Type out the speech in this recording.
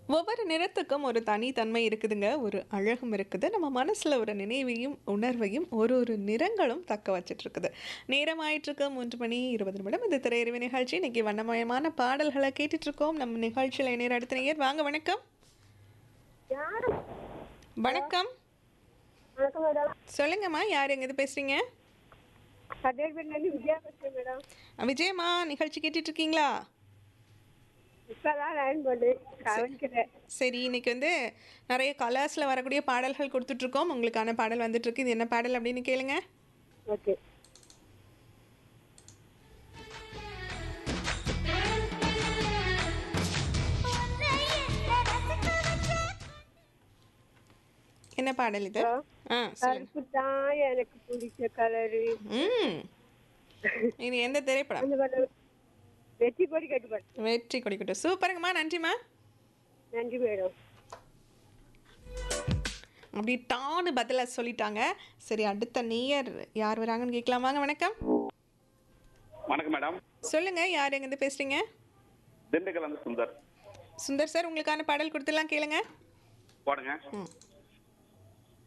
ஒவ்வொரு நிறத்துக்கும் ஒரு தனித்தன்மை இருக்குதுங்க ஒரு அழகும் இருக்குது நம்ம மனசில் ஒரு நினைவையும் உணர்வையும் ஒரு ஒரு நிறங்களும் தக்க வச்சிட்டு இருக்குது நேரம் ஆயிட்டிருக்கு மூன்று மணி இருபது நிமிடம் இந்த திரையறிவு நிகழ்ச்சி இன்னைக்கு வண்ணமயமான பாடல்களை கேட்டுட்டு இருக்கோம் நம்ம நிகழ்ச்சியில் இணையர் அடுத்த நேயர் வாங்க வணக்கம் யாரு வணக்கம் வணக்கம் மேடம் சொல்லுங்கம்மா யார் எங்க இது பேசுறீங்க சட்டேர்பேட்லேருந்து விஜயா பேசுகிறேன் மேடம் விஜயம்மா நிகழ்ச்சி கேட்டுட்டு இருக்கீங்களா இப்போ தான் லைன் பண்ணு கவனிக்கிறேன் சரி இன்னைக்கு வந்து நிறைய கலர்ஸில் வரக்கூடிய பாடல்கள் கொடுத்துட்ருக்கோம் உங்களுக்கான பாடல் வந்துட்டுருக்கு இது என்ன பாடல் அப்படின்னு கேளுங்க ஓகே என்ன பாடல் இது ஹலோ. ஆ சொல்லுங்க கருப்பு தான் எனக்கு பிடிச்ச கலரு ம் இது எந்த திரைப்படம் அந்த படம் வெற்றி கொடி கட்டுப்பாடு வெற்றி கொடிக்கட்டும் சூப்பருங்கம்மா நன்றிம்மா நன்றி மேடம் அப்படி டான்னு பதிலாக சொல்லிட்டாங்க சரி அடுத்த நேயர் யார் வராங்கன்னு கேட்கலாம் வாங்க வணக்கம் வணக்கம் மேடம் சொல்லுங்க யார் எங்கேருந்து பேசுறீங்க திண்டுக்கல் வந்து சுந்தர் சுந்தர் சார் உங்களுக்கான பாடல் கொடுத்துலாம் கேளுங்க போடுங்க ம்